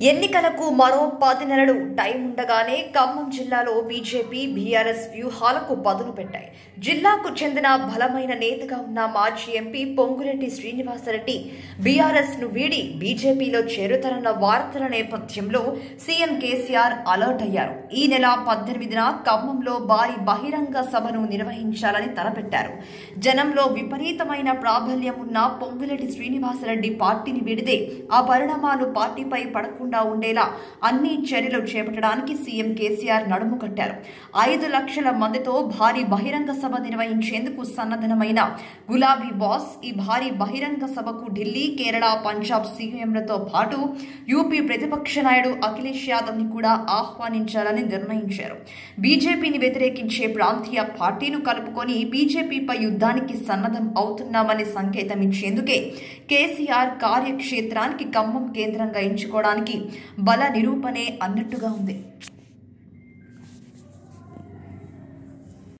ఎన్నికలకు మరో పది నెలలు టైం ఉండగానే ఖమ్మం జిల్లాలో బీజేపీ బీఆర్ఎస్ వ్యూహాలకు పదును పెట్టాయి జిల్లాకు చెందిన బలమైన నేతగా ఉన్న మాజీ ఎంపీ పొంగులేటి శ్రీనివాసరెడ్డి బీఆర్ఎస్ ను వీడి బీజేపీలో చేరుతారన్న వార్తల నేపథ్యంలో సీఎం కేసీఆర్ అలర్ట్ అయ్యారు ఈ నెల పద్దెనిమిదిన ఖమ్మంలో భారీ బహిరంగ సభను నిర్వహించాలని తలపెట్టారు జనంలో విపరీతమైన ప్రాబల్యం ఉన్న పొంగులేటి శ్రీనివాసరెడ్డి పార్టీని విడితే ఆ పరిణామాలు పార్టీపై పడకుండా ఉండేలా అన్ని చర్యలు చేపట్టడానికి సీఎం కేసీఆర్ నడుము కట్టారు ఐదు లక్షల మందితో భారీ బహిరంగ సభ నిర్వహించేందుకు సన్నద్ధమైన గులాబీ బాస్ ఈ భారీ బహిరంగ సభకు ఢిల్లీ కేరళ పంజాబ్ సీఎంలతో పాటు యూపీ ప్రతిపక్ష నాయుడు అఖిలేష్ యాదవ్ ని కూడా ఆహ్వానించాలని నిర్ణయించారు బీజేపీని వ్యతిరేకించే ప్రాంతీయ పార్టీను కలుపుకొని బీజేపీపై యుద్ధానికి సన్నద్ధం అవుతున్నామని సంకేతం ఇచ్చేందుకే కేసీఆర్ కార్యక్షేత్రానికి ఖమ్మం కేంద్రంగా ఎంచుకోవడానికి బల నిరూపణే అన్నట్టుగా ఉంది